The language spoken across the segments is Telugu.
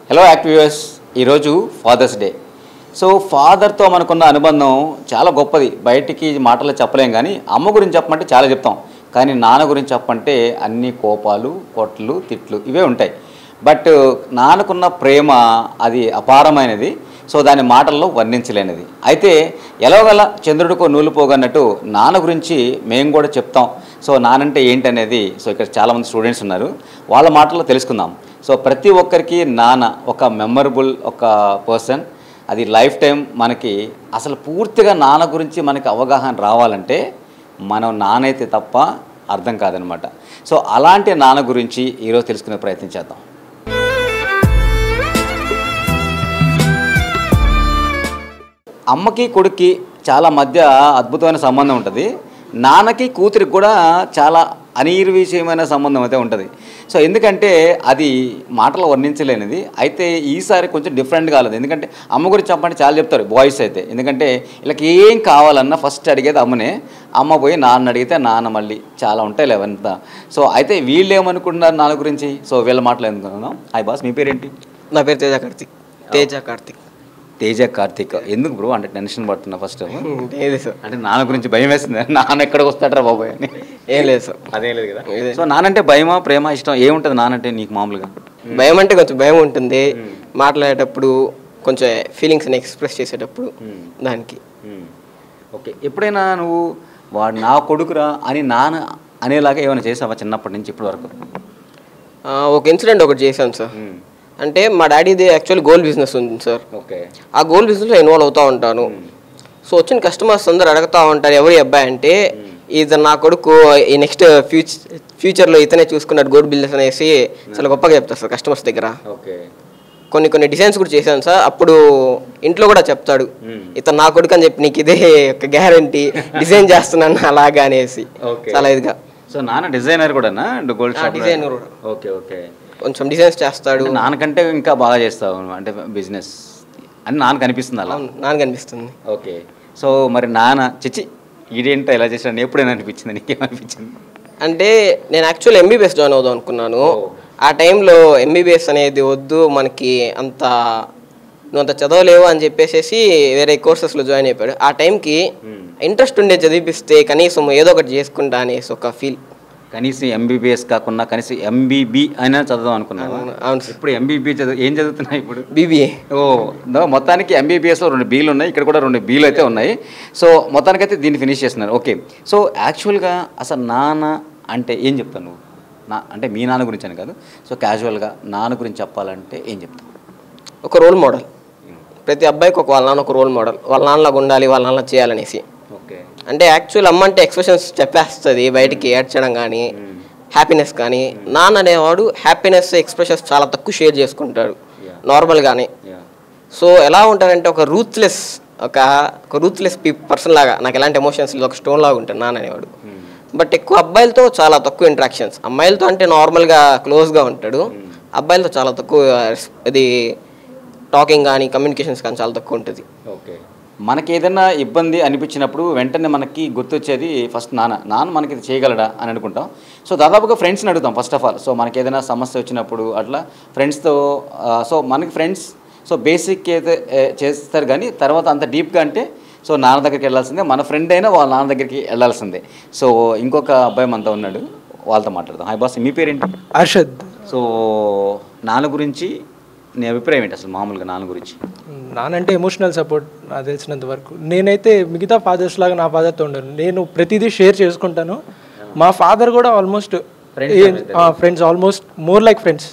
హలో యాక్టివ్యూస్ ఈరోజు ఫాదర్స్ డే సో ఫాదర్తో మనకున్న అనుబంధం చాలా గొప్పది బయటికి మాటలు చెప్పలేం కానీ అమ్మ గురించి చెప్పమంటే చాలా చెప్తాం కానీ నాన్న గురించి చెప్పమంటే అన్ని కోపాలు కొట్లు తిట్లు ఇవే ఉంటాయి బట్ నాన్నకున్న ప్రేమ అది అపారమైనది సో దాని మాటల్లో వర్ణించలేనిది అయితే ఎలాగల చంద్రుడికో నూలు పోగన్నట్టు నాన్న గురించి మేము కూడా చెప్తాం సో నానంటే ఏంటనేది సో ఇక్కడ చాలామంది స్టూడెంట్స్ ఉన్నారు వాళ్ళ మాటల్లో తెలుసుకుందాం సో ప్రతి ఒక్కరికి నాన్న ఒక మెమరబుల్ ఒక పర్సన్ అది లైఫ్ టైం మనకి అసలు పూర్తిగా నాన్న గురించి మనకి అవగాహన రావాలంటే మనం నానైతే తప్ప అర్థం కాదనమాట సో అలాంటి నాన్న గురించి ఈరోజు తెలుసుకునే ప్రయత్నం చేద్దాం అమ్మకి కొడుక్కి చాలా మధ్య అద్భుతమైన సంబంధం ఉంటుంది నాన్నకి కూతురికి కూడా చాలా అనిర్విషయమైన సంబంధం అయితే ఉంటుంది సో ఎందుకంటే అది మాటలు వర్ణించలేనిది అయితే ఈసారి కొంచెం డిఫరెంట్ కాలేదు ఎందుకంటే అమ్మ గురించి చెప్పంటే చాలా చెప్తారు బాయ్స్ అయితే ఎందుకంటే వీళ్ళకి ఏం కావాలన్నా ఫస్ట్ అడిగేది అమ్మనే అమ్మ పోయి నాన్న అడిగితే నాన్న మళ్ళీ చాలా ఉంటాయి లేవంతా సో అయితే వీళ్ళు ఏమనుకుంటున్నారు నాన్న గురించి సో వీళ్ళ మాటలు ఎందుకున్నాం హాయ్ బాస్ మీ పేరేంటి నా పేరు తేజ కార్తిక్ తేజ కార్తిక్ తేజ కార్తిక్ ఎందుకు బ్రో అంటే టెన్షన్ పడుతున్నా ఫస్ట్ ఏది సార్ అంటే నాన్న గురించి భయం వేస్తుంది నాన్న ఎక్కడికి వస్తాడరా బాబాయ్ అని ఏం లేదు సార్ అదే లేదు కదా ఇదే. సో నానంటే భయమా ప్రేమ ఇష్టం ఏముంటుంది నానంటే నీకు మామూలుగా భయం అంటే కొంచెం భయం ఉంటుంది మాట్లాడేటప్పుడు కొంచెం ఫీలింగ్స్ని ఎక్స్ప్రెస్ చేసేటప్పుడు దానికి ఓకే ఎప్పుడైనా నువ్వు వాడు నా కొడుకురా అని నాన్న అనేలాగా ఏమైనా చేసావా చిన్నప్పటి నుంచి ఇప్పటి వరకు ఆ, ఒక ఇన్సిడెంట్ ఒకటి చేశాను సార్ అంటే మా డాడీది యాక్చువల్ గోల్డ్ బిజినెస్ ఉంది సార్ ఓకే ఆ గోల్డ్ బిజినెస్లో ఇన్వాల్వ్ అవుతూ ఉంటాను సో వచ్చిన కస్టమర్స్ అందరు అడుగుతూ ఉంటారు ఎవరి అబ్బాయి అంటే ఇది నా కొడుకు ఈ నెక్స్ట్ ఫ్యూచర్ ఫ్యూచర్లో ఇతనే చూసుకున్నాడు గోల్డ్ బిజినెస్ అనేసి చాలా గొప్పగా చెప్తారు సార్ కస్టమర్స్ దగ్గర ఓకే కొన్ని కొన్ని డిజైన్స్ కూడా చేశాను సార్ అప్పుడు ఇంట్లో కూడా చెప్తాడు ఇతను నా కొడుకు అని చెప్పి నీకు ఇదే ఒక గ్యారంటీ డిజైన్ చేస్తున్నాను అలాగా అనేసి Okay. చాలా ఇదిగా సో నాన్న డిజైనర్ కూడానా గోల్డ్ ఆ, షాప్ designer కూడా. ఓకే ఓకే కొంచెం డిజైన్స్ చేస్తాడు అంటే నాన్నకంటే ఇంకా బాగా చేస్తావు అంటే బిజినెస్ అని నాన్నకు అనిపిస్తుంది అలా అవును, నాన్నగా అనిపిస్తుంది ఓకే సో మరి నాన్న చిచి ఈడేంటో ఇలా చేసాడు ఎప్పుడైనా అనిపించింది నీకేమనిపించింది అంటే నేను యాక్చువల్ ఎంబీబీఎస్ జాయిన్ అవుదాం అనుకున్నాను ఆ టైంలో ఎంబీబీఎస్ అనేది వద్దు మనకి అంత నువ్వు అంత చదవలేవు అని చెప్పేసి వేరే కోర్సెస్లో జాయిన్ అయిపోయాడు ఆ టైంకి ఇంట్రెస్ట్ ఉండే చదివిపిస్తే కనీసం ఏదో ఒకటి చేసుకుంటా అనేసి ఒక ఫీల్ కనీసం ఎంబీబీఎస్ కాకుండా కనీసం ఎంబీబీ అయినా చదవదాం అనుకున్నాను అవును సార్ ఇప్పుడు ఎంబీబీ చదువు ఏం చదువుతున్నాయి ఇప్పుడు బీబీఏ ఓ దో మొత్తానికి ఎంబీబీఎస్లో రెండు బీలు ఉన్నాయి ఇక్కడ కూడా రెండు బీలు అయితే ఉన్నాయి సో మొత్తానికైతే దీన్ని ఫినిష్ చేస్తున్నారు ఓకే సో యాక్చువల్గా అసలు నాన్న అంటే ఏం చెప్తావు నువ్వు నా అంటే మీ నాన్న గురించి అని కాదు సో క్యాజువల్గా నాన్న గురించి చెప్పాలంటే ఏం చెప్తావు ఒక రోల్ మోడల్ ప్రతి అబ్బాయికి ఒక వాళ్ళ నాన్న ఒక రోల్ మోడల్ వాళ్ళ నాన్నలాగా ఉండాలి వాళ్ళ నాన్న చేయాలనేసి ఓకే అంటే యాక్చువల్ అమ్మ అంటే ఎక్స్ప్రెషన్స్ చెప్పేస్తుంది బయటికి ఏడ్చడం కానీ హ్యాపీనెస్ కానీ నాన్న అనేవాడు హ్యాపీనెస్ ఎక్స్ప్రెషన్స్ చాలా తక్కువ షేర్ చేసుకుంటాడు Yeah. నార్మల్గానే యా సో ఎలా ఉంటాడంటే ఒక రూత్లెస్ ఒక ఒక రూత్లెస్ పీ పర్సన్ లాగా నాకు ఎలాంటి ఎమోషన్స్ లేదు ఒక స్టోన్ లాగా ఉంటాడు నాన్న అనేవాడు బట్ ఎక్కువ అబ్బాయిలతో చాలా తక్కువ ఇంట్రాక్షన్స్ అమ్మాయిలతో అంటే నార్మల్గా క్లోజ్గా ఉంటాడు అబ్బాయిలతో చాలా తక్కువ ఇది టాకింగ్ కానీ కమ్యూనికేషన్స్ కానీ చాలా తక్కువ ఉంటుంది ఓకే మనకి ఏదైనా ఇబ్బంది అనిపించినప్పుడు వెంటనే మనకి గుర్తొచ్చేది ఫస్ట్ నాన్న నాన్న మనకి ఇది చేయగలడా అని అనుకుంటాం సో దాదాపుగా ఫ్రెండ్స్ని అడుగుతాం ఫస్ట్ ఆఫ్ ఆల్ సో మనకి ఏదైనా సమస్య వచ్చినప్పుడు అట్లా ఫ్రెండ్స్తో సో మనకి ఫ్రెండ్స్ సో బేసిక్ అయితే ఏ, చేస్తారు కానీ తర్వాత అంత డీప్గా అంటే సో నాన్న దగ్గరికి వెళ్ళాల్సిందే మన ఫ్రెండ్ అయినా వాళ్ళ నాన్న దగ్గరికి వెళ్ళాల్సిందే సో ఇంకొక అబ్బాయి మనతో ఉన్నాడు వాళ్ళతో మాట్లాడదాం హాయ్ బాస్ మీ పేరేంటి అర్షద్ సో నాన్న గురించి నీ అభిప్రాయం ఏంటి అసలు మామూలుగా నాన్న గురించి నానంటే ఎమోషనల్ సపోర్ట్ నాకు తెలిసినంత వరకు నేనైతే మిగతా ఫాదర్స్ లాగా నా ఫాదర్తో ఉండను నేను ప్రతిదీ షేర్ చేసుకుంటాను మా ఫాదర్ కూడా almost friends almost more like friends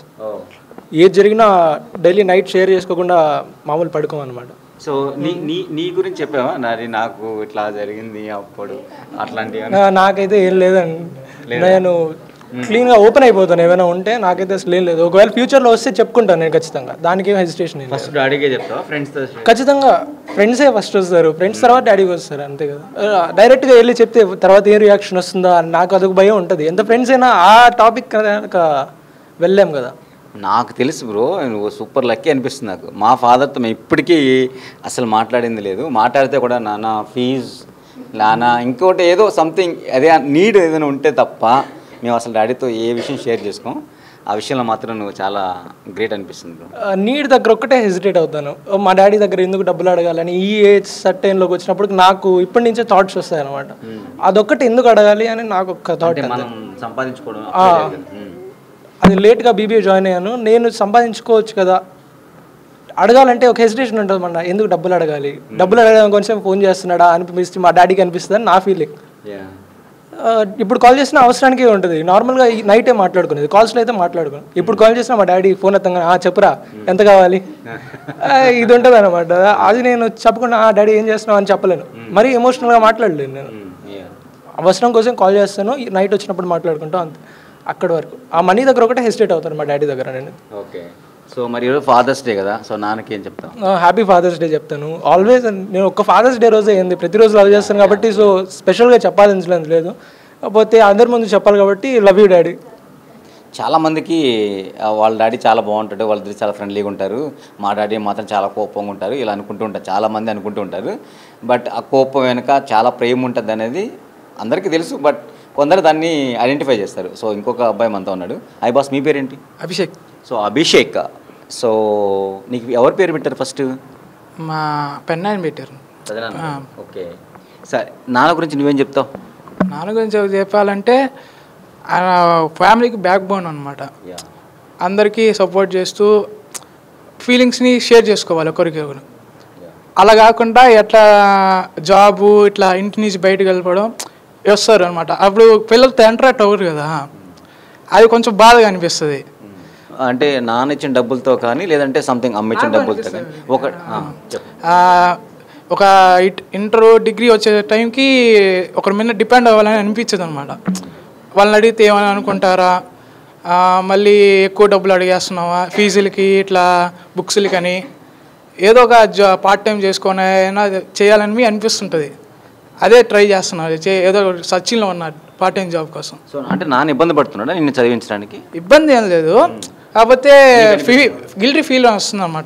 ఏది జరిగినా డైలీ నైట్ షేర్ చేసుకోకుండా మామూలు పడుకోం అనమాట సో నీ నీ నీ గురించి చెప్పావా నాది నాకు ఇట్లా జరిగింది అప్పుడు అట్లాంటివి నాకైతే ఏం లేదండి నేను క్లీన్గా ఓపెన్ అయిపోతాను ఏమైనా ఉంటే నాకైతే అసలు ఏం లేదు ఒకవేళ ఫ్యూచర్లో వస్తే చెప్పుకుంటాను నేను ఖచ్చితంగా దానికి ఏం హెసిటేషన్ ఏం లేదు ఫస్ట్ డాడీకే చెప్తావా ఫ్రెండ్స్తో ఖచ్చితంగా ఫ్రెండ్సే ఫస్ట్ వస్తారు ఫ్రెండ్స్ తర్వాత డాడీకి వస్తారు అంతే కదా ఆ, డైరెక్ట్గా వెళ్ళి చెప్తే తర్వాత ఏం రియాక్షన్ వస్తుందా అని నాకు అదొక భయం ఉంటుంది ఎంత ఫ్రెండ్స్ అయినా ఆ టాపిక్ కనుక వెళ్ళాం కదా నాకు తెలుసు బ్రో నువ్వు సూపర్ లక్కీ అనిపిస్తుంది నాకు మా ఫాదర్తో మేము ఇప్పటికీ అసలు మాట్లాడింది లేదు మాట్లాడితే కూడా నాన్న ఫీజ్ నాన్న ఇంకోటి ఏదో సంథింగ్ అదే నీడ్ ఏదైనా ఉంటే తప్ప మేము అసలు డాడీతో ఏ విషయం షేర్ చేసుకోం ఆ విషయంలో మాత్రం నువ్వు చాలా గ్రేట్ అనిపిస్తుంది బ్రో నీడ్ దగ్గర ఒక్కటే హెసిటేట్ అవుతాను మా డాడీ దగ్గర ఎందుకు డబ్బులు అడగాలని ఈ ఏజ్ సర్టైన్లోకి వచ్చినప్పుడు నాకు ఇప్పటి నుంచే థాట్స్ వస్తాయి అనమాట అదొక్కటి ఎందుకు అడగాలి అని నాకు ఒక థాట్ అంటే మనం సంపాదించుకోవడం ఉమ్. అది లేట్గా బీబీఏ జాయిన్ అయ్యాను నేను సంపాదించుకోవచ్చు కదా అడగాలంటే ఒక హెసిటేషన్ ఉంటుంది మన ఎందుకు డబ్బులు అడగాలి డబ్బులు అడగడం కొంచెం ఫోన్ చేస్తున్నాడా అనిపిస్తే మా డాడీకి అనిపిస్తుంది అని నా ఫీలింగ్ Yeah. ఇప్పుడు కాల్ చేసిన అవసరానికి ఉంటుంది నార్మల్గా నైటే మాట్లాడుకునేది కాల్స్లో అయితే మాట్లాడుకున్నాను ఇప్పుడు కాల్ చేసిన మా డాడీ ఫోన్ ఎత్తంగా "ఆ, చెప్పురా ఎంత కావాలి ఆ, ఇది ఉంటుంది అనమాట అది నేను చెప్పకుండా "ఆ, డాడీ ఏం చేస్తున్నావు అని చెప్పలేను మరీ ఎమోషనల్గా మాట్లాడలేను నేను ఉమ్, yeah. అవసరం కోసం కాల్ చేస్తాను నైట్ వచ్చినప్పుడు మాట్లాడుకుంటాం అంతే అక్కడి వరకు ఆ మనీ దగ్గర ఒకటే హెసిటేట్ అవుతాను మా డాడీ దగ్గర నేను ఓకే సో మరి ఈరోజు ఫాదర్స్ డే కదా సో నాన్నకి ఏం చెప్తావు హ్యాపీ ఫాదర్స్ డే చెప్తాను ఆల్వేస్ నేను ఒక్క ఫాదర్స్ డే రోజే ఏంది ప్రతిరోజు లవ్ చేస్తాను కాబట్టి సో స్పెషల్గా చెప్పాలని లేదు కాకపోతే అందరి ముందు చెప్పాలి కాబట్టి లవ్ యూ డాడీ చాలా మందికి ఆ, వాళ్ళ డాడీ చాలా బాగుంటాడు వాళ్ళిద్దరు చాలా ఫ్రెండ్లీగా ఉంటారు మా డాడీ మాత్రం చాలా కోపంగా ఉంటారు ఇలా అనుకుంటూ ఉంటారు చాలా మంది అనుకుంటూ ఉంటారు బట్ ఆ కోపం వెనుక చాలా ప్రేమ ఉంటుంది అనేది అందరికీ తెలుసు బట్ కొందరు దాన్ని ఐడెంటిఫై చేస్తారు సో ఇంకొక అబ్బాయి మనతో ఉన్నాడు ఐ బాస్ మీ పేరేంటి అభిషేక్ సో అభిషేక్ సో నీకు ఎవరి పేరు పెట్టారు ఫస్ట్ మా పెన్నాయన పెట్టారు ఓకే సరే నాన్న గురించి నువ్వేం చెప్తావు నాన్న గురించి ఒకటి చెప్పాలంటే ఆయన ఫ్యామిలీకి బ్యాక్ బోన్ అనమాట అందరికీ సపోర్ట్ చేస్తూ ఫీలింగ్స్ని షేర్ చేసుకోవాలి ఒకరికి ఒకరు అలా కాకుండా ఎట్లా జాబు ఇట్లా ఇంటి నుంచి బయటకు వెళ్ళిపోవడం వస్తారు అనమాట అప్పుడు పిల్లలతో ఎంటరాక్ట్ అవ్వరు కదా అది కొంచెం బాధగా అనిపిస్తుంది అంటే నాన్న ఇచ్చిన డబ్బులతో కానీ లేదంటే సంథింగ్ అమ్మ ఇచ్చిన డబ్బులతో కానీ ఒక ఆ, చెప్పు ఆ, ఒక ఇట్ ఇంటర్ డిగ్రీ వచ్చే టైంకి ఒకరి మీద డిపెండ్ అవ్వాలని అనిపించదు అనమాట వాళ్ళని అడిగితే ఏమని అనుకుంటారా ఆ, మళ్ళీ ఎక్కువ డబ్బులు అడిగేస్తున్నావా ఫీజులకి ఇట్లా బుక్స్లకి అని ఏదో ఒక జా పార్ట్ టైం చేసుకొని అయినా చేయాలని మీ అనిపిస్తుంటుంది అదే ట్రై చేస్తున్నారు చే ఏదో సచిన్లో ఉన్నారు పార్ట్ టైం జాబ్ కోసం సో అంటే నాన్న ఇబ్బంది పడుతున్నాడా నిన్ను చదివించడానికి ఇబ్బంది ఏం లేదు కాకపోతే ఫీ గిల్టీ ఫీల్ వస్తుంది అనమాట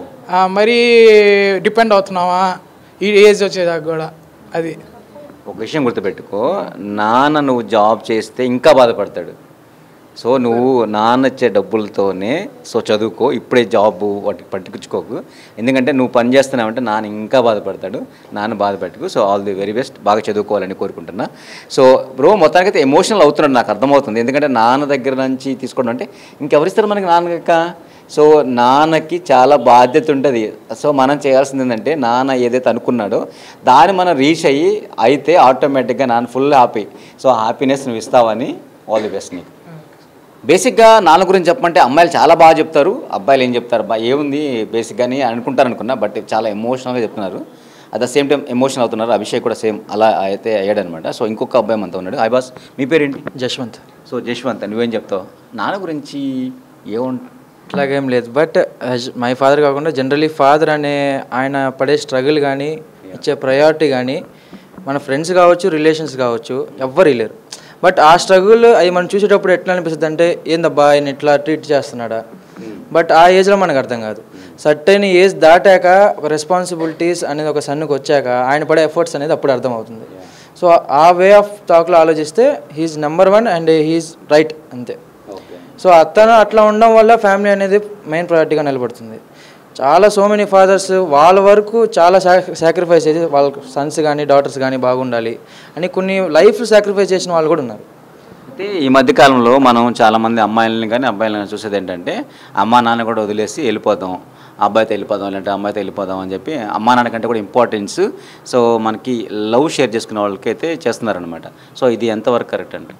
మరీ డిపెండ్ అవుతున్నావా ఈ ఏజ్ వచ్చేదాకా కూడా అది ఒక విషయం గుర్తుపెట్టుకో నాన్న నువ్వు జాబ్ చేస్తే ఇంకా బాధపడతాడు సో నువ్వు నాన్న ఇచ్చే డబ్బులతోనే సో చదువుకో ఇప్పుడే జాబ్ వాటికి పట్టించుకోకు ఎందుకంటే నువ్వు పని చేస్తున్నావంటే నాన్న ఇంకా బాధపడతాడు నాన్న బాధపెట్టుకు so all the very best బాగా చదువుకోవాలని కోరుకుంటున్నా సో బ్రో మొత్తానికైతే ఎమోషనల్ అవుతున్నాడు నాకు అర్థమవుతుంది ఎందుకంటే నాన్న దగ్గర నుంచి తీసుకోవడం అంటే ఇంకెవరిస్తారు మనకి నాన్న సో నాన్నకి చాలా బాధ్యత ఉంటుంది సో మనం చేయాల్సింది ఏంటంటే నాన్న ఏదైతే అనుకున్నాడో దాన్ని మనం రీచ్ అయ్యి అయితే ఆటోమేటిక్గా నాన్న ఫుల్ హ్యాపీ సో హ్యాపీనెస్ నువ్వు ఇస్తావని ఆల్ ది బెస్ట్ నీకు బేసిక్గా నాన్న గురించి చెప్పమంటే అమ్మాయిలు చాలా బాగా చెప్తారు అబ్బాయిలు ఏం చెప్తారు బా ఏముంది బేసిక్గాని అనుకుంటారు అనుకున్నా బట్ చాలా ఎమోషనల్గా చెప్తున్నారు at the same time emotional అవుతున్నారు అభిషేక్ కూడా సేమ్ అలా అయితే అయ్యాడనమాట సో ఇంకొక అబ్బాయి మనతో ఉన్నాడు ఐ బాస్ మీ పేరేంటి జశ్వంత్ సో జశ్వంత్ నువ్వేం చెప్తావు నాన్న గురించి ఏముంటుంది అట్లాగేం లేదు బట్ మై ఫాదర్ కాకుండా జనరలీ ఫాదర్ అనే ఆయన పడే స్ట్రగుల్ కానీ ఇచ్చే ప్రయారిటీ కానీ మన ఫ్రెండ్స్ కావచ్చు రిలేషన్స్ కావచ్చు ఎవ్వరు లేరు బట్ ఆ స్ట్రగుల్ అవి మనం చూసేటప్పుడు ఎట్లా అనిపిస్తుంది అంటే ఏందబ్బా ఆయన ఇట్లా ట్రీట్ చేస్తున్నాడా బట్ ఆ ఏజ్లో మనకు అర్థం కాదు సర్టైన్ ఏజ్ దాటాక ఒక రెస్పాన్సిబిలిటీస్ అనేది ఒక సన్నుకు వచ్చాక ఆయన పడే ఎఫర్ట్స్ అనేది అప్పుడు అర్థమవుతుంది సో ఆ వే ఆఫ్ టాక్లో ఆలోచిస్తే he's number one and he's right అంతే సో అతను అట్లా ఉండడం వల్ల ఫ్యామిలీ అనేది మెయిన్ ప్రయారిటీగా నిలబడుతుంది చాలా సో మెనీ ఫాదర్స్ వాళ్ళ వరకు చాలా సాక్రిఫైస్ చేసి వాళ్ళ సన్స్ కానీ డాటర్స్ కానీ బాగుండాలి అని కొన్ని లైఫ్ సాక్రిఫైస్ చేసిన వాళ్ళు కూడా ఉన్నారు అయితే ఈ మధ్య కాలంలో మనం చాలామంది అమ్మాయిలని కానీ అబ్బాయిలను చూసేది ఏంటంటే అమ్మా నాన్న కూడా వదిలేసి వెళ్ళిపోదాం అబ్బాయితో వెళ్ళిపోదాం లేదంటే అమ్మాయితో వెళ్ళిపోదాం అని చెప్పి అమ్మా నాన్న కంటే కూడా ఇంపార్టెన్స్ సో మనకి లవ్ షేర్ చేసుకునే వాళ్ళకైతే చేస్తున్నారనమాట సో ఇది ఎంతవరకు కరెక్ట్ అంటే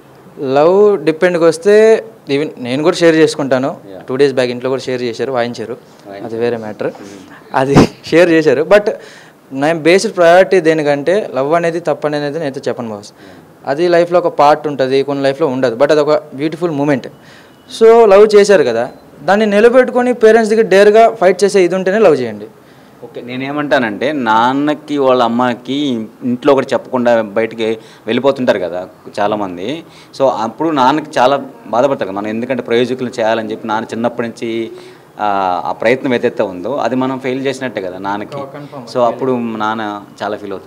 లవ్ డిపెండ్కి వస్తే ఈవెన్ నేను కూడా షేర్ చేసుకుంటాను టూ డేస్ బ్యాక్ ఇంట్లో కూడా షేర్ చేశారు వాయించారు అది వేరే మ్యాటర్ అది షేర్ చేశారు బట్ నేను బేస్డ్ ప్రయారిటీ దేనికంటే లవ్ అనేది తప్పని అనేది నేనైతే చెప్పను బాస్ అది లైఫ్లో ఒక పార్ట్ ఉంటుంది కొన్ని లైఫ్లో ఉండదు బట్ అది ఒక బ్యూటిఫుల్ మూమెంట్ సో లవ్ చేశారు కదా దాన్ని నిలబెట్టుకొని పేరెంట్స్ దగ్గర డేర్గా ఫైట్ చేసే ఇది ఉంటేనే లవ్ చేయండి ఓకే నేనేమంటానంటే నాన్నకి వాళ్ళ అమ్మకి ఇంట్లో ఒకటి చెప్పకుండా బయటికి వెళ్ళిపోతుంటారు కదా చాలామంది సో అప్పుడు నాన్నకి చాలా బాధపడతారు కదా మనం ఎందుకంటే ప్రయోజకులు చేయాలని చెప్పి నాన్న చిన్నప్పటి నుంచి ఆ, ఆ ప్రయత్నం ఏదైతే ఉందో అది మనం ఫెయిల్ చేసినట్టే కదా నాన్నకి సో అప్పుడు నాన్న చాలా ఫీల్ అవుతాడు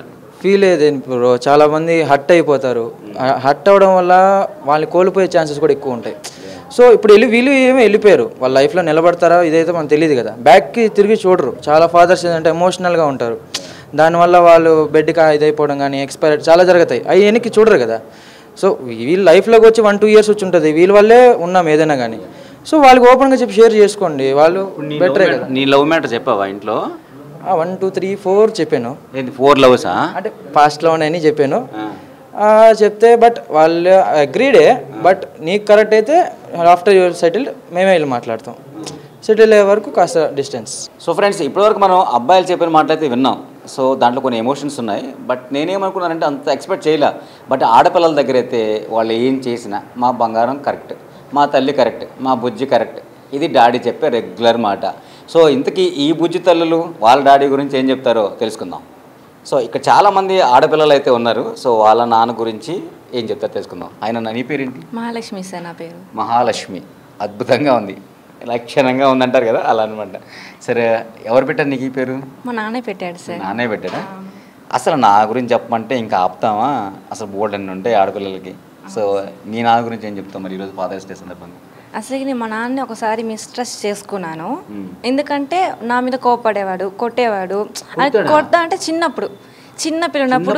ఫీల్ అయ్యేది బ్రో చాలామంది హట్ అయిపోతారు హట్ అవ్వడం వల్ల వాళ్ళని కోల్పోయే ఛాన్సెస్ కూడా ఎక్కువ ఉంటాయి సో ఇప్పుడు వెళ్ళి వీళ్ళు ఏమీ వెళ్ళిపోయారు వాళ్ళ లైఫ్లో నిలబడతారా ఇదైతే మనకు తెలియదు కదా బ్యాక్కి తిరిగి చూడరు చాలా ఫాదర్స్ ఏంటంటే ఎమోషనల్గా ఉంటారు దానివల్ల వాళ్ళు బెడ్కి ఇదైపోవడం కానీ ఎక్స్పైర్ చాలా జరుగుతాయి అవి వెనక్కి చూడరు కదా సో వీళ్ళ లైఫ్లోకి వచ్చి వన్ టూ ఇయర్స్ వచ్చి ఉంటుంది వీళ్ళ వల్లే ఉన్నాం ఏదైనా కానీ సో వాళ్ళకి ఓపెన్గా చెప్పి షేర్ చేసుకోండి వాళ్ళు బెటరే కదా నీ లవ్ మ్యాటర్ చెప్పావా ఇంట్లో వన్ టూ త్రీ ఫోర్ చెప్పాను ఏంది ఫోర్ లవ్సా అంటే పాస్ట్లో ఉన్నాయని చెప్పాను ఆ, చెప్తే బట్ వాళ్ళు అగ్రీడే బట్ నీకు కరెక్ట్ అయితే ఆఫ్టర్ యువర్ సెటిల్డ్ మేమే వెళ్ళి మాట్లాడతాం సెటిల్ అయ్యే వరకు కాస్త డిస్టెన్స్ సో ఫ్రెండ్స్ ఇప్పటివరకు మనం అబ్బాయిలు చెప్పిన మాటలైతే విన్నాం సో దాంట్లో కొన్ని ఎమోషన్స్ ఉన్నాయి బట్ నేనేమనుకున్నానంటే అంత ఎక్స్పెక్ట్ చేయలే బట్ ఆడపిల్లల దగ్గర అయితే వాళ్ళు ఏం చేసినా మా బంగారం కరెక్ట్ మా తల్లి కరెక్ట్ మా బుజ్జి కరెక్ట్ ఇది డాడీ చెప్పే రెగ్యులర్ మాట సో ఇంతకీ ఈ బుజ్జి తల్లులు వాళ్ళ డాడీ గురించి ఏం చెప్తారో తెలుసుకుందాం సో ఇక్కడ చాలామంది ఆడపిల్లలు అయితే ఉన్నారు సో వాళ్ళ నాన్న గురించి ఏం చెప్తారో తెలుసుకుందాం ఆయన నీ పేరేంటి మహాలక్ష్మి సార్ నా పేరు మహాలక్ష్మి అద్భుతంగా ఉంది లక్షణంగా ఉందంటారు కదా అలా అనమాట సరే ఎవరు పెట్టారు నీకు ఈ పేరు మా నాన్నే పెట్టాడు సార్ నాన్నే పెట్టారా అసలు నా గురించి చెప్పమంటే ఇంకా ఆపుతామా అసలు బోర్డు అన్నీ ఉంటాయి ఆడపిల్లలకి సో మీ నాన్న గురించి ఏం చెప్తాం మరి ఈరోజు ఫాదర్స్ డే సందర్భంగా అసలు నేను మా నాన్నని ఒకసారి మిస్ట్రస్ట్ చేసుకున్నాను ఎందుకంటే నా మీద కోపడేవాడు కొట్టేవాడు అది కొడతా అంటే చిన్నప్పుడు చిన్న పిల్ల ఉన్నప్పుడు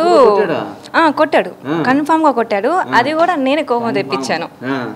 ఆ, కొట్టాడు కన్ఫామ్ గా కొట్టాడు అది కూడా నేనే కోపం తెప్పించాను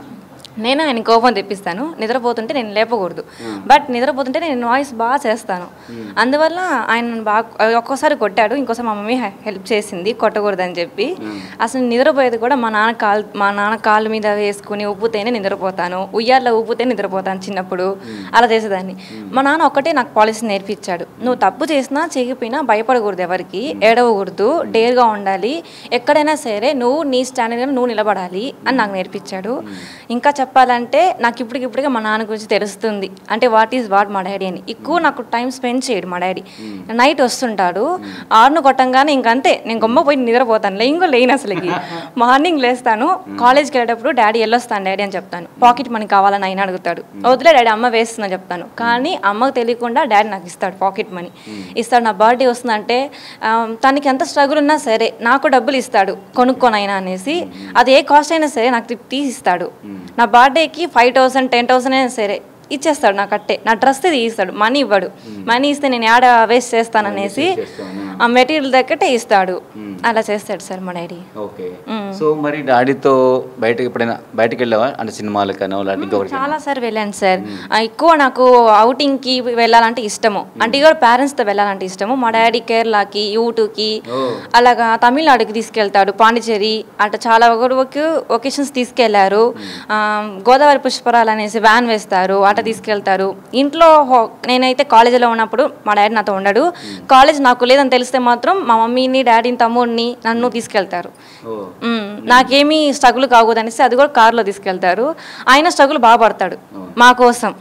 నేను ఆయన కోపం తెప్పిస్తాను నిద్రపోతుంటే నేను లేపకూడదు బట్ నిద్రపోతుంటే నేను వాయిస్ బాగా చేస్తాను అందువల్ల ఆయన నన్ను బాగా ఒక్కోసారి కొట్టాడు ఇంకోసారి మా మమ్మీ హెల్ప్ చేసింది కొట్టకూడదని చెప్పి అసలు నిద్రపోయేది కూడా మా నాన్న కాలు మా నాన్న కాళ్ళ మీద వేసుకుని ఉప్పుతేనే నిద్రపోతాను ఉయ్యాల్లో ఉప్పుతే నిద్రపోతాను చిన్నప్పుడు అలా చేసేదాన్ని మా నాన్న ఒక్కటే నాకు పాలసీ నేర్పించాడు నువ్వు తప్పు చేసినా చేయకపోయినా భయపడకూడదు ఎవరికి ఏడవకూడదు డేర్గా ఉండాలి ఎక్కడైనా సరే నువ్వు నీ స్టాండర్డ్ నువ్వు నిలబడాలి అని నాకు నేర్పించాడు ఇంకా చెప్పాలంటే నాకు ఇప్పటికిప్పుడుగా మా నాన్న గురించి తెలుస్తుంది అంటే వాట్ ఈజ్ వాట్ మా డాడీ అని ఎక్కువ నాకు టైం స్పెండ్ చేయడు మా డాడీ నైట్ వస్తుంటాడు ఆరును కొట్టంగానే ఇంకంతే నేను గొమ్మ పోయి నిద్రపోతాను ఇంకో లేను అసలుకి మార్నింగ్ లేస్తాను కాలేజ్కి వెళ్ళేటప్పుడు డాడీ వెళ్ళొస్తాను డాడీ అని చెప్తాను పాకెట్ మనీ కావాలని ఆయన అడుగుతాడు వదిలే డాడీ అమ్మ వేస్తుందని చెప్తాను కానీ అమ్మకు తెలియకుండా డాడీ నాకు ఇస్తాడు పాకెట్ మనీ ఇస్తాడు నా బర్త్డే వస్తుందంటే ఆ, తనకి ఎంత స్ట్రగుల్ ఉన్నా సరే నాకు డబ్బులు ఇస్తాడు కొనుక్కోనైనా అనేసి అది ఏ కాస్ట్ అయినా సరే నాకు తీ- తీసి ఇస్తాడు నా బర్త్డేకి ఫైవ్ థౌసండ్ టెన్ థౌసండ్ అయినా సరే ఇచ్చేస్తాడు నాకు అట్టే నా డ్రెస్ తీస్తాడు మనీ ఇవ్వడు మనీ ఇస్తే నేను యాడ వేస్ట్ చేస్తాననేసి ఆ మెటీరియల్ దగ్గరే ఇస్తాడు అలా చేస్తాడు సార్ మా డాడీ ఓకే సో మరి డాడీతో బయటకి ఎప్పుడైనా బయటకు వెళ్ళావా అంటే సినిమాలకనో లేకపోతే ఇంకొకటి చాలా సార్ వెళ్ళాను సార్ ఆ, ఎక్కువ నాకు outing-కి వెళ్ళాలంటే ఇష్టము అంటే కూడా parents-తో వెళ్ళాలంటే ఇష్టము మా డాడీ కేరళకి యూటుకి అలాగా తమిళనాడుకి తీసుకెళ్తాడు పాండిచేరి అట్లా చాలా వరకు ఒకేషన్స్ తీసుకెళ్లారు ఆ, గోదావరి పుష్పరాలు అనేసి వ్యాన్ వేస్తారు అట్లా తీసుకెళ్తారు ఇంట్లో హో- నేనైతే కాలేజీలో ఉన్నప్పుడు మా డాడీ నాతో ఉండడు కాలేజ్ నాకు లేదని తెలిస్తే మాత్రం మా మమ్మీని డాడీని తమ్ముడిని నన్ను తీసుకెళ్తారు మ్మ్. నాకేమీ స్ట్రగుల్ కాకూడదు అనేసి అది కూడా కార్లో తీసుకెళ్తారు ఆయన స్ట్రగుల్ బాగా పడతాడు మా కోసం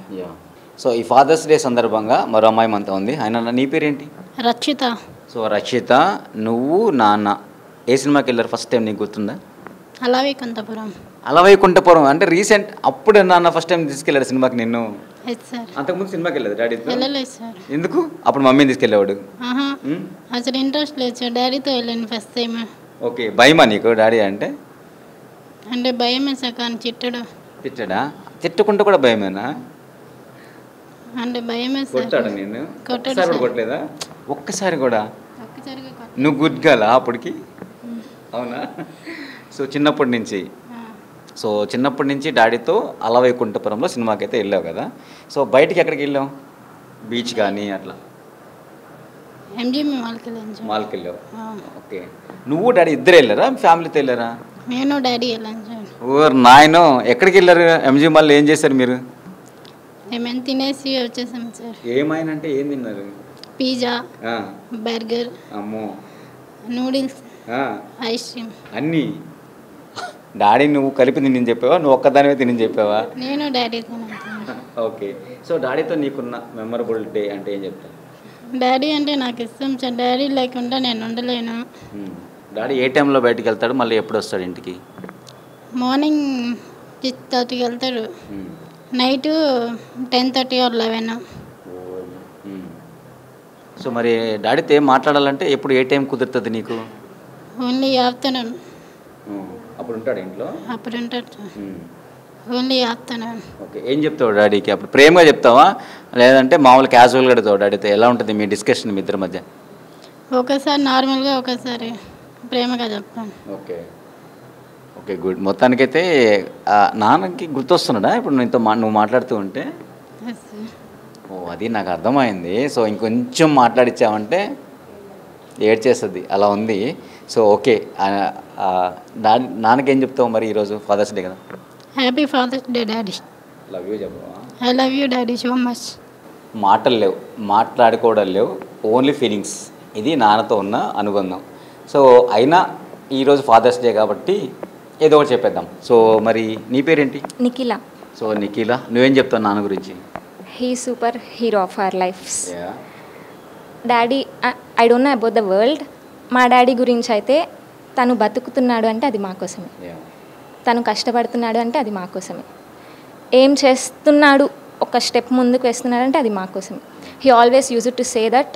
సో ఈ ఫాదర్స్ డే సందర్భంగా మరో అమ్మాయి మనతో ఉంది ఆయన నీ పేరేంటి రక్షిత సో రక్షిత నువ్వు నాన్న ఏ సినిమాకి వెళ్ళారు ఫస్ట్ టైం నీకు గుర్తుందా అలాగే కొంతపురం అలవైకుంఠపురం అంటే రీసెంట్ అప్పుడు నాన్న ఫస్ట్ టైం తీసుకెళ్ళాడు సినిమాకి నిన్ను ఎస్ సార్ అంతకుముందు సినిమాకి వెళ్ళదు డాడీతో వెళ్ళలేదు సార్ ఎందుకు అప్పుడు మమ్మీని తీసుకెళ్ళేవాడు ఆహా మ్? అసలు ఇంట్రెస్ట్ లేదు సార్ డాడీతో వెళ్ళాను ఫస్ట్ టైం ఓకే భయమా నీకు డాడీ అంటే అంటే భయం సార్ కానీ చిట్టడు తిట్టాడా తిట్టుకుంటూ కూడా భయమేనా అంటే భయమే సార్ కొట్టాడు నేను కొట్టాడు ఒక్కసారి కూడా సార్. కొట్టలేదా ఒక్కసారి కూడా ఒక్కసారిగా కొట్ట- నువ్వు గుడ్ గర్ల్ అప్పటికి అవునా సో చిన్నప్పటి నుంచి ఆ. సో చిన్నప్పటి నుంచి డాడీతో అలవైకుంఠపురంలో సినిమాకి అయితే వెళ్ళావు కదా సో బయటికి ఎక్కడికి వెళ్ళావు బీచ్ కానీ అట్లా ఎంజిఎం వాళ్ళకి వెళ్ళాను సార్ మాల్కి వెళ్ళావు ఆ. ఓకే నువ్వు డాడీ ఇద్దరు వెళ్ళారా ఫ్యామిలీతో వెళ్ళారా నేను డాడీ వెళ్ళాను సార్ ఓ నాయనో ఎక్కడికి వెళ్ళారు ఎంజీ మాల్ ఏం చేశారు మీరు ఏమైనా తినేసి వచ్చేసాం సార్ ఏమైనంటే ఏం తిన్నారు పిజ్జా ఆ, బర్గర్ అమ్మో నూడిల్స్ ఆ, ఐస్ క్రీమ్ అన్నీ డాడీ నువ్వు కలిపి తిని చెప్పావా నువ్వు ఒక్కదానివే తిని చెప్పావా నేను డాడీ తిన్నాను సార్. ఓకే సో డాడీతో నీకున్న మెమరబుల్ డే అంటే ఏం చెప్తావు డాడీ అంటే నాకు ఇష్టం సార్ డాడీ లేకుండా నేను ఉండలేను మ్మ్. డాడీ ఏ టైంలో బయటికి వెళ్తాడు మళ్ళీ ఎప్పుడు వస్తాడు ఇంటికి మార్నింగ్ సిక్స్ థర్టీకి వెళ్తాడు మ్మ్. Night ten thirty or eleven మ్మ్. సో మరి డాడీతో ఏం మాట్లాడాలంటే ఎప్పుడు ఏ టైం కుదురుతుంది నీకు ఓన్లీ ఆఫ్టర్నూన్ అప్పుడు ఉంటాడు ఇంట్లో అప్పుడు ఉంటాడు ఓన్లీ ఆఫ్టర్నూన్ ఓకే ఏం చెప్తావు డాడీకి అప్పుడు ప్రేమగా చెప్తావా లేదంటే మామూలు క్యాజువల్గా అడుగుతావు డాడీతో ఎలా ఉంటుంది మీ డిస్కషన్ మీ ఇద్దరి మధ్య ఒకసారి నార్మల్గా ఒకసారి ప్రేమగా చెప్తాను ఓకే ఓకే గుడ్ మొత్తానికైతే ఆ, నాన్నకి గుర్తొస్తున్నాడా ఇప్పుడు నీతో మా నువ్వు మాట్లాడుతూ ఉంటే ఎస్ ఓ అది నాకు అర్థమైంది సో ఇంకొంచెం మాట్లాడిచ్చావంటే ఏడ్చేస్తుంది అలా ఉంది సో ఓకే ఆ- ఆ, డాడీ నాన్నకేం చెప్తావు మరి ఈరోజు ఫాదర్స్ డే కదా happy father's day daddy love you చెప్పవా I love you daddy so much మాటలు లేవు మాట్లాడుకోవడం లేవు ఓన్లీ ఫీలింగ్స్ ఇది నాన్నతో ఉన్న అనుబంధం సో అయినా ఈరోజు ఫాదర్స్ డే కాబట్టి ఏదో ఒకటి చెప్పేద్దాం సో మరి నీ పేరేంటి నిఖిల సో నిఖిల నువ్వేం చెప్తావు నాన్న గురించి he super hero of our lives daddy I don't know about the world మా డాడీ గురించి అయితే తను బతుకుతున్నాడు అంటే అది మా కోసమే తను కష్టపడుతున్నాడు అంటే అది మా కోసమే ఏం చేస్తున్నాడు ఒక స్టెప్ ముందుకు వేస్తున్నాడు అంటే అది మా కోసమే he always use to say that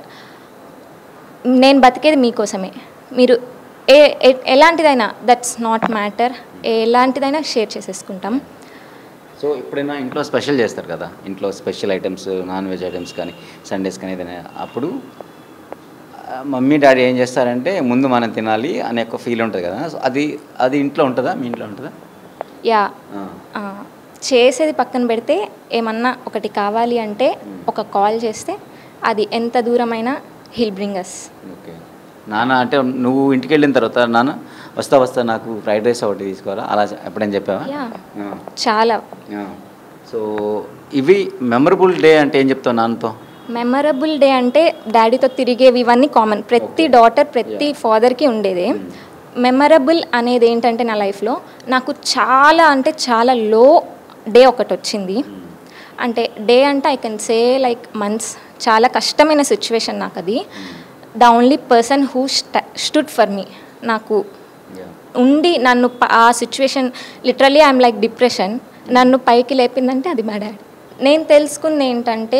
నేను బతికేది మీకోసమే మీరు ఏ ఎ- ఎలాంటిదైనా దట్స్ నాట్ మ్యాటర్ ఎలాంటిదైనా షేర్ చేసేసుకుంటాం సో ఎప్పుడైనా ఇంట్లో స్పెషల్ చేస్తారు కదా ఇంట్లో special items non veg items కానీ సండేస్ కానీ ఏదైనా అప్పుడు ఆ, మమ్మీ డాడీ ఏం చేస్తారంటే ముందు మనం తినాలి అనే ఒక ఫీల్ ఉంటుంది కదా సో అది అది ఇంట్లో ఉంటుందా మీ ఇంట్లో ఉంటుందా యా ఆ. ఆ, చేసేది పక్కన పెడితే ఏమన్నా ఒకటి కావాలి అంటే ఒక కాల్ చేస్తే అది ఎంత దూరమైనా హిల్ బ్రింగ్ అస్ ఓకే నాన్న అంటే నువ్వు ఇంటికి వెళ్ళిన తర్వాత నాన్న వస్తా వస్తా నాకు ఫ్రైడ్ రైస్ ఒకటి తీసుకోవాలా అలా ఎప్పుడైనా చెప్పావా యా ఆ, చాలా ఆ. సో ఇవి మెమరబుల్ డే అంటే ఏం చెప్తావు నాన్నతో మెమరబుల్ డే అంటే డాడీతో తిరిగేవి ఇవన్నీ కామన్ ప్రతి డాటర్ ప్రతి ఫాదర్కి ఉండేదే మెమరబుల్ అనేది ఏంటంటే నా లైఫ్లో నాకు చాలా అంటే చాలా లో డే ఒకటి వచ్చింది అంటే డే అంటే I can say like months చాలా కష్టమైన సిచ్యువేషన్ నాకు అది the only person who stood for me నాకు ఉండి నన్ను ప- ఆ situation literally I'm like depression నన్ను పైకి లేపిందంటే అది మా డాడీ నేను తెలుసుకుంది ఏంటంటే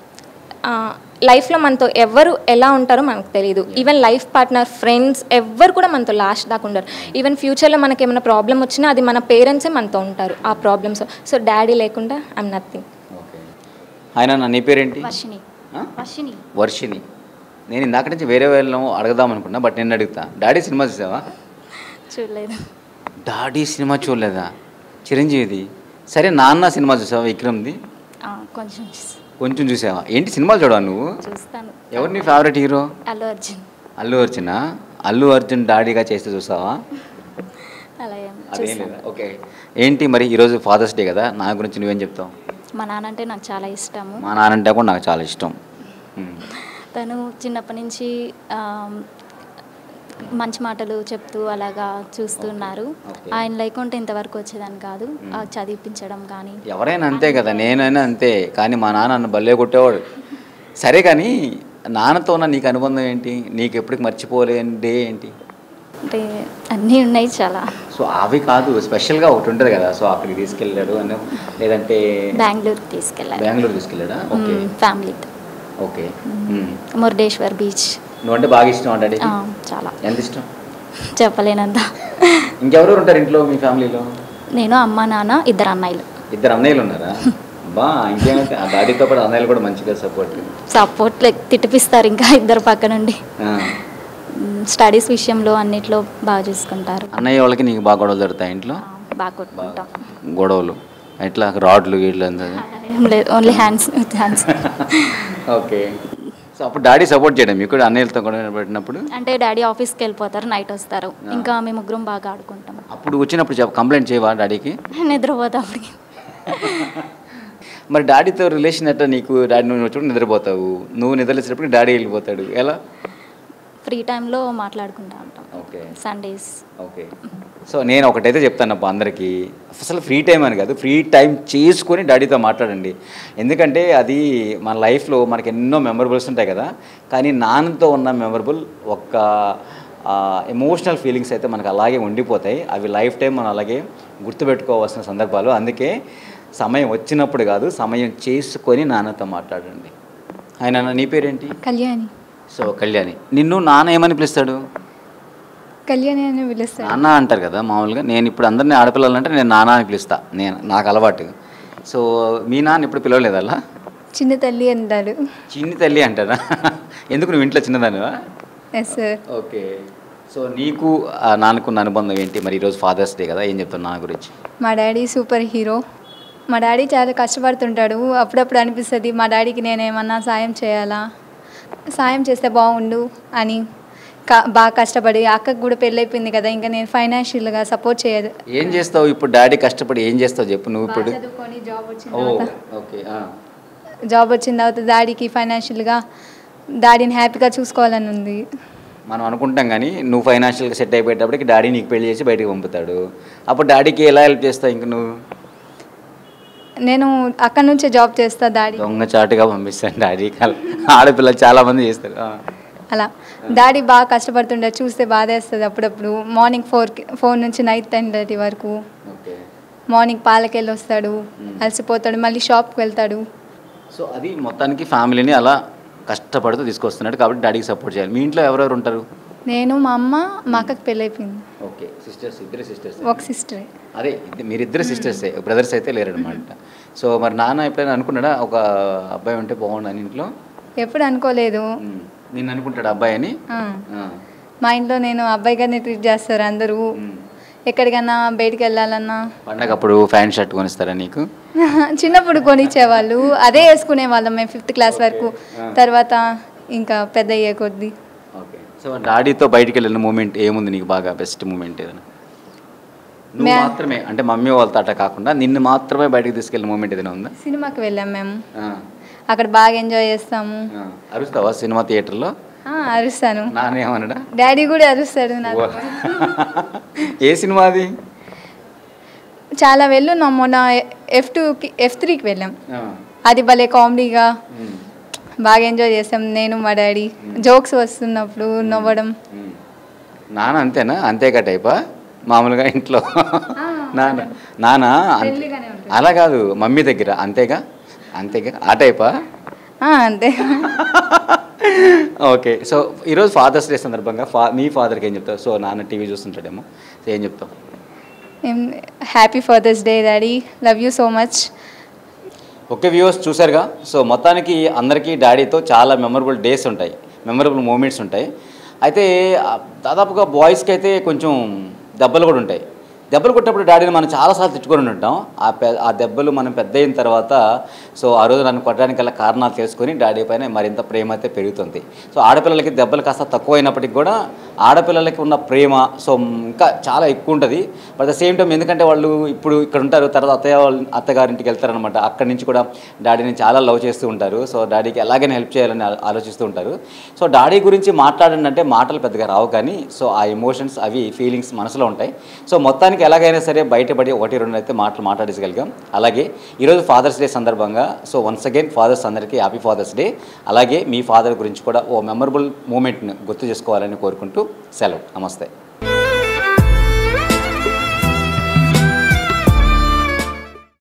లైఫ్లో మనతో ఎవరు ఎలా ఉంటారో మనకు తెలియదు ఈవెన్ లైఫ్ పార్ట్నర్ ఫ్రెండ్స్ ఎవ్వరు కూడా మనతో లాస్ట్ దాకా ఉండరు ఈవెన్ ఫ్యూచర్లో మనకి ఏమైనా ప్రాబ్లం వచ్చినా అది మన పేరెంట్సే మనతో ఉంటారు ఆ ప్రాబ్లమ్స్ సో డాడీ లేకుండా ఐఎమ్ నథింగ్ ఓకే ఆయన నా నీ పేరేంటి వర్షిని ఆ? వర్షిని వర్షిని నేను ఇందాక నుంచి వేరే వాళ్ళను అడగదాం అనుకున్నా బట్ నేను అడుగుతా డాడీ సినిమా చూసావా చూడలేదు డాడీ సినిమా చూడలేదా చిరంజీవిది సరే నాన్న సినిమా చూసావా విక్రమ్ది కొంచెం కొంచెం చూసావా ఏంటి సినిమాలు చూడవా నువ్వు చూస్తాను ఎవరు నీ ఫేవరెట్ హీరో అల్లు అర్జున్ అల్లు అర్జున్ అల్లు అర్జున్ డాడీగా చేస్తే చూసావా అలా ఏం అదేం చూస్తాను లేదా ఓకే ఏంటి మరి ఈరోజు ఫాదర్స్ డే కదా నా గురించి నువ్వేం చెప్తావు మా నాన్న అంటే నాకు చాలా ఇష్టము మా నాన్న అంటే కూడా నాకు చాలా ఇష్టం ఉమ్. తను చిన్నప్పటి నుంచి ఆ, మంచి మాటలు చెప్తూ అలాగా చూస్తున్నారు Okay. ఆయన లేకుంటే ఇంతవరకు వచ్చేదాన్ని కాదు ఆ చదివించడం కానీ ఎవరైనా అంతే కదా నేనైనా అంతే కానీ మా నాన్న నన్ను భలే కొట్టేవాడు సరే కానీ నాన్నతో ఉన్న నీకు అనుబంధం ఏంటి నీకు ఎప్పటికి మర్చిపోలేని డే ఏంటి అంటే అన్నీ ఉన్నాయి చాలా సో అవి కాదు స్పెషల్గా ఒకటి ఉంటుంది కదా సో అక్కడికి తీసుకెళ్ళాడు అని లేదంటే బెంగళూరు తీసుకెళ్ళారు బెంగళూరు తీసుకెళ్ళాడా ఓకే ఫ్యామిలీతో ఓకే ఉమ్. మురుడేశ్వర్ బీచ్ నువ్వంటే బాగా ఇష్టం డాడీ ఆ, చాలా ఎంత ఇష్టం చెప్పలేనంత ఇంకెవరెవరు ఉంటారు ఇంట్లో మీ ఫ్యామిలీలో నేను అమ్మ నాన్న ఇద్దరు అన్నయ్యలు ఇద్దరు అన్నయ్యలు ఉన్నారా బా ఇంకేమైతే ఆ డాడీతో పాటు అన్నయ్యలు కూడా మంచిగా సపోర్ట్ సపోర్ట్ తిట్టిపిస్తారు ఇంకా ఇద్దరు పక్క నుండి స్టడీస్ విషయంలో అన్నిట్లో బాగా చూసుకుంటారు అన్నయ్య వాళ్ళకి నీకు బాగా గొడవలు జరుగుతాయి ఇంట్లో ఆ, బాగా కొట్టుకుంటాం గొడవలు ఎట్లా రాడ్లు గీడ్లు అంతా ఏం లేదు only hands with hands okay so అప్పుడు డాడీ సపోర్ట్ చేయడం మీకు కూడా అన్నయ్యలతో గొడవ పెట్టినప్పుడు అంటే డాడీ ఆఫీస్కి వెళ్ళిపోతారు నైట్ వస్తారు ఇంకా మేము ముగ్గురం బాగా ఆడుకుంటాం అప్పుడు వచ్చినప్పుడు చెప్ప కంప్లైంట్ చేయవా డాడీకి నిద్రపోతాం అప్పటికి మరి డాడీతో రిలేషన్ ఎట్లా నీకు డాడీ నువ్వు వచ్చినప్పుడు నిద్రపోతావు నువ్వు నిద్రలేసేటప్పుడు డాడీ వెళ్ళిపోతాడు ఎలా ఫ్రీ టైంలో మాట్లాడుకుంటా ఉంటాం ఓకే సండేస్ ఓకే సో నేను ఒకటైతే చెప్తానప్ప అందరికీ అసలు ఫ్రీ టైం అని కాదు ఫ్రీ టైం చేసుకొని డాడీతో మాట్లాడండి ఎందుకంటే అది మన లైఫ్లో మనకి ఎన్నో మెమరబుల్స్ ఉంటాయి కదా కానీ నాన్నతో ఉన్న మెమరబుల్ ఒక ఎమోషనల్ ఫీలింగ్స్ అయితే మనకు అలాగే ఉండిపోతాయి అవి లైఫ్ టైం మనం అలాగే గుర్తుపెట్టుకోవాల్సిన సందర్భాలు అందుకే సమయం వచ్చినప్పుడు కాదు సమయం చేసుకొని నాన్నతో మాట్లాడండి ఆయన నీ పేరేంటి కళ్యాణి సో కళ్యాణి నిన్ను నాన్న ఏమని పిలుస్తాడు కళ్యాణి అని పిలుస్తాడు నాన్న అంటారు కదా మామూలుగా నేను ఇప్పుడు అందరినీ ఆడపిల్లలు అంటే నేను నాన్న అని పిలుస్తా నేను నాకు అలవాటు సో మీ నాన్న ఇప్పుడు పిలవలేదు అలా చిన్న తల్లి అంటాడు చిన్ని తల్లి అంటారా ఎందుకు నువ్వు ఇంట్లో చిన్నదానివా ఎస్ సార్ ఓకే సో నీకు ఆ నాన్నకున్న అనుబంధం ఏంటి మరి ఈరోజు ఫాదర్స్ డే కదా ఏం చెప్తాను నాన్న గురించి మా డాడీ సూపర్ హీరో మా డాడీ చాలా కష్టపడుతుంటాడు అప్పుడప్పుడు అనిపిస్తుంది మా డాడీకి నేను ఏమన్నా సాయం చేయాలా సాయం చేస్తే బాగుండు అని కా బాగా కష్టపడి అక్కకు కూడా పెళ్ళైపోయింది కదా ఇంకా నేను ఫైనాన్షియల్గా సపోర్ట్ చేయదు ఏం చేస్తావు ఇప్పుడు డాడీ కష్టపడి ఏం చేస్తావు చెప్పు నువ్వు ఇప్పుడు చదువుకొని జాబ్ వచ్చిన ఓ తర్వాత ఓకే జాబ్ వచ్చిన తర్వాత డాడీకి ఫైనాన్షియల్గా డాడీని హ్యాపీగా చూసుకోవాలని ఉంది మనం అనుకుంటాం కానీ నువ్వు ఫైనాన్షియల్గా సెట్ అయిపోయేటప్పటికి డాడీ నీకు పెళ్లి చేసి బయటకు పంపుతాడు అప్పుడు డాడీకి ఎలా హెల్ప్ చేస్తావు ఇంక నువ్వు నేను అక్కడ నుంచే జాబ్ చేస్తా డాడీ దొంగ చాటుగా పంపిస్తాను డాడీకి అలా ఆడపిల్లలు చాలా మంది చేస్తారు ఆ. అలా డాడీ బాగా కష్టపడుతుండే చూస్తే బాధేస్తుంది అప్పుడప్పుడు మార్నింగ్ ఫోర్కి ఫోర్ నుంచి నైట్ టెన్ థర్టీ వరకు ఓకే మార్నింగ్ పాలకెళ్ళి వస్తాడు అలసిపోతాడు మళ్ళీ షాప్కి వెళ్తాడు సో అది మొత్తానికి ఫ్యామిలీని అలా కష్టపడుతూ తీసుకొస్తున్నాడు కాబట్టి డాడీకి సపోర్ట్ చేయాలి మీ ఇంట్లో ఎవరెవరు ఉంటారు నేను మా అమ్మ మా అక్కకి పెళ్ళైపోయింది ఓకే సిస్టర్స్ ఇద్దరు సిస్టర్స్ ఒక సిస్టరే అదే ఇద్ద- మీరిద్దరు సిస్టర్సే బ్రదర్స్ అయితే లేరనమాట సో మరి నాన్న ఎప్పుడైనా అనుకున్నాడా ఒక అబ్బాయి ఉంటే బాగుండని ఇంట్లో ఎప్పుడు అనుకోలేదు ఉమ్. నిన్ను అనుకుంటాడు అబ్బాయి అని ఆ. ఆ. మా ఇంట్లో నేను అబ్బాయిగానే ట్రీట్ చేస్తారు అందరూ ఎక్కడికైనా బయటికి వెళ్ళాలన్నా పండగ అప్పుడు ఫ్యాన్ షర్ట్ కొనిస్తారా నీకు చిన్నప్పుడు కొనిచ్చేవాళ్ళు అదే వేసుకునే వాళ్ళం మేము ఫిఫ్త్ క్లాస్ వరకు తర్వాత ఇంకా పెద్ద అయ్యే కొద్దీ ఓకే సో డాడీతో బయటికి వెళ్ళిన మూమెంట్ ఏముంది నీకు బాగా బెస్ట్ మూమెంట్ ఏదైనా నువ్వు మే- మాత్రమే అంటే మమ్మీ వాళ్ళతో అట్ట కాకుండా నిన్ను మాత్రమే బయటికి తీసుకెళ్ళిన మూమెంట్ ఏదైనా ఉందా సినిమాకి వెళ్ళాం మేము ఆ, అక్కడ బాగా ఎంజాయ్ చేస్తాము ఆ. అరుస్తావా సినిమా థియేటర్లో ఆ, అరుస్తాను నాన్న ఏమన్నాడా డాడీ కూడా అరుస్తాడు నాకు ఓ. ఏ సినిమా అది చాలా వెళ్ళున్నాం మొన్న ఎఫ్ టూకి ఎఫ్ త్రీకి వెళ్ళాం ఆ. అది భలే కామెడీగా ఉమ్. బాగా ఎంజాయ్ చేస్తాం నేను మా డాడీ జోక్స్ వస్తున్నప్పుడు నవ్వడం ఉమ్. నాన్న అంతేనా అంతేగా టైపా మామూలుగా ఇంట్లో నాన్న నాన్న అంతే- ఫ్రెండ్లీగానే ఉంటుంది. అలా కాదు మమ్మీ దగ్గర అంతేగా అంతేగా ఆ టైపా ఆ, అంతే ఓకే సో ఈరోజు ఫాదర్స్ డే సందర్భంగా ఫా మీ ఫాదర్కి ఏం చెప్తావు సో నాన్న టీవీ చూస్తుంటాడేమో సో ఏం చెప్తావు happy father's day daddy love you so much okay viewers చూసారుగా సో మొత్తానికి అందరికీ డాడీతో చాలా మెమరబుల్ డేస్ ఉంటాయి మెమరబుల్ మూమెంట్స్ ఉంటాయి అయితే ఆ, దాదాపుగా బాయ్స్కి అయితే కొంచెం దెబ్బలు కూడా ఉంటాయి దెబ్బలు కొట్టినప్పుడు డాడీని మనం చాలాసార్లు తిట్టుకొని ఉంటాం ఆ పె ఆ దెబ్బలు మనం పెద్ద అయిన తర్వాత సో ఆ రోజు నన్ను కొట్టడానికి గల కారణాలు తెలుసుకొని డాడీ పైన మరింత ప్రేమ అయితే పెరుగుతుంది సో ఆడపిల్లలకి దెబ్బలు కాస్త తక్కువ అయినప్పటికీ కూడా ఆడపిల్లలకి ఉన్న ప్రేమ సో ఇంకా చాలా ఎక్కువ ఉంటుంది బట్ ద సేమ్ టైం ఎందుకంటే వాళ్ళు ఇప్పుడు ఇక్కడ ఉంటారు తర్వాత అత్తయ్య వాళ్ళ అత్తగారింటికి వెళ్తారనమాట అక్కడి నుంచి కూడా డాడీని చాలా లవ్ చేస్తూ ఉంటారు సో డాడీకి ఎలాగైనా హెల్ప్ చేయాలని ఆ- ఆలోచిస్తూ ఉంటారు సో డాడీ గురించి మాట్లాడండి అంటే మాటలు పెద్దగా రావు కానీ సో ఆ ఎమోషన్స్ అవి ఫీలింగ్స్ మనసులో ఉంటాయి సో మొత్తానికి ఎలాగైనా సరే బయటపడి ఒకటి రెండు అయితే మాటలు మాట్లాడేసగలిగాం అలాగే ఈరోజు ఫాదర్స్ డే సందర్భంగా సో వన్స్ అగైన్ ఫాదర్స్ అందరికీ హ్యాపీ ఫాదర్స్ డే అలాగే మీ ఫాదర్ గురించి కూడా ఓ మెమరబుల్ మూమెంట్ని గుర్తు చేసుకోవాలని కోరుకుంటూ సెలవు నమస్తే